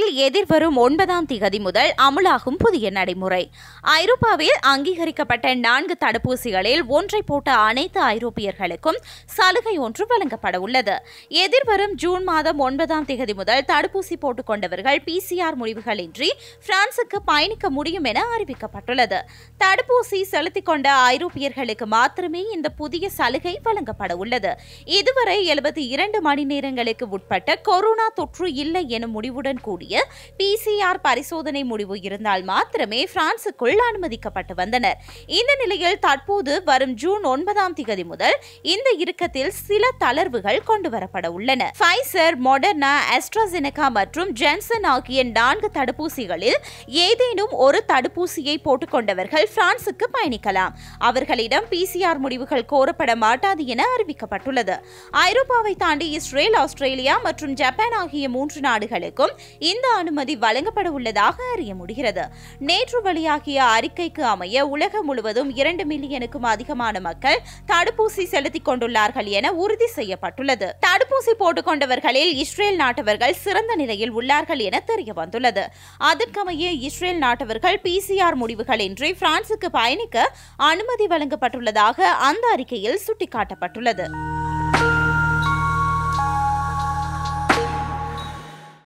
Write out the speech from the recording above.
எதிர்வரும் ஒன்பதாம் திகதி முதல் அமலாகும் புதிய நடைமுறை ஐரோப்பாவில் அங்கீகரிக்கப்பட்ட நான்கு தடுப்பூசிகளில் ஒன்றை போட்ட அனைத்து ஐரோப்பியர்களுக்கும் சலுகை ஒன்று வழங்கப்பட உள்ளது எதிர்வரும் ஜூன் மாதம் ஒன்பதாம் திகதி முதல் தடுப்பூசி போட்டுக் கொண்டவர்கள் பிசிஆர் முடிவுகளின்றி பிரான்சுக்கு பயணிக்க முடியும் என அறிவிக்கப்பட்டுள்ளது தடுப்பூசி செலுத்திக் கொண்ட ஐரோப்பியர்களுக்கு மாத்திரமே இந்த புதிய சலுகை வழங்கப்பட உள்ளது இதுவரை எழுபத்தி இரண்டு மணி நேரங்களுக்கு உட்பட்ட கொரோனா தொற்று இல்லை எனும் முடிவுடன் கூடிய பிசிஆர் பரிசோதனை முடிவு இருந்தால் மாத்திரமே பிரான்சுக்குள் அனுமதிக்கப்பட்டு வந்தனர் இந்த நிலையில் தற்போது வரும் ஜூன் ஒன்பதாம் திகதி முதல் இந்த இறுக்கத்தில் சில தளர்வுகள் கொண்டுவரப்பட உள்ளன ஃபைசர் மொடர்னா அஸ்ட்ராசெனகா மற்றும் ஜென்சன் ஆகிய நான்கு தடுப்பூசிகளில் ஏதேனும் ஒரு தடுப்பூசியை போட்டுக்கொண்டவர்கள் பிரான்சுக்கு பயணிக்கலாம் அவர்களிடம் பிசிஆர் முடிவுகள் கோரப்பட மாட்டாது என அறிவிக்கப்பட்டுள்ளது ஐரோப்பாவை தாண்டி இஸ்ரேல் ஆஸ்திரேலியா மற்றும் ஜப்பான் ஆகிய மூன்று நாடுகளுக்கும் இந்த அனுமதி வழங்கப்பட உள்ளதாக அறிய முடிகிறது நேற்று வெளியாகிய அறிக்கைக்கு அமைய உலகம் முழுவதும் இரண்டு மில்லியனுக்கும் அதிகமான மக்கள் தடுப்பூசி செலுத்திக் கொண்டுள்ளார்கள் என உறுதி செய்யப்பட்டுள்ளது தடுப்பூசி போட்டுக் கொண்டவர்களில் இஸ்ரேல் நாட்டவர்கள் சிறந்த நிலையில் உள்ளார்கள் என தெரிய வந்துள்ளது அதற்கமைய இஸ்ரேல் நாட்டவர்கள் பிசிஆர் முடிவுகளின்றி பிரான்சுக்கு பயணிக்க அனுமதி வழங்கப்பட்டுள்ளதாக அந்த அறிக்கையில் சுட்டிக்காட்டப்பட்டுள்ளது